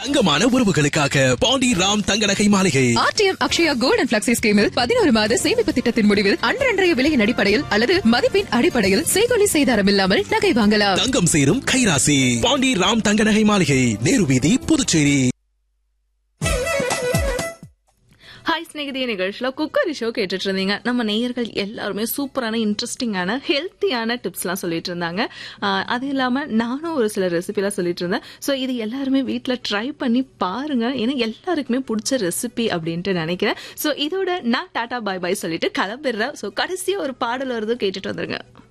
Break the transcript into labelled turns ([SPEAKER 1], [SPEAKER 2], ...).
[SPEAKER 1] தங்கமான உறவுகளுக்காக பாண்டி ராம் தங்க நகை மாளிகை
[SPEAKER 2] RTM Akshaya gold and flexi ஸ்கீமில் பதினோரு மாத சேமிப்பு திட்டத்தின் முடிவில் அன்றன்றைய விலையின் அடிப்படையில் அல்லது மதிப்பின் அடிப்படையில் செய்கொலி செய்தாரம் இல்லாமல் நகை வாங்கலாம்
[SPEAKER 1] தங்கம் சேரும் கைராசி பாண்டி ராம் தங்க நகை மாளிகை நேரு வீதி புதுச்சேரி
[SPEAKER 3] ஹாய் ஸ்நேகிதிய நிகழ்ச்சியில் குக்கரி ஷோ கேட்டுட்டு இருந்தீங்க நம்ம நேயர்கள் எல்லாருமே சூப்பரான இன்ட்ரெஸ்டிங்கான ஹெல்த்தியான டிப்ஸ்லாம் சொல்லிட்டு இருந்தாங்க ஆஹ் அது இல்லாமல் நானும் ஒரு சில ரெசிபிலாம் சொல்லிட்டு இருந்தேன் ஸோ இது எல்லாருமே வீட்டில் ட்ரை பண்ணி பாருங்க ஏன்னா எல்லாருக்குமே பிடிச்ச ரெசிபி அப்படின்ட்டு நினைக்கிறேன் ஸோ இதோட நான் டாடா பாய் பாய் சொல்லிட்டு கிளம்பிடுறேன் ஸோ கடைசியாக ஒரு பாடல் வருது கேட்டுட்டு வந்துருங்க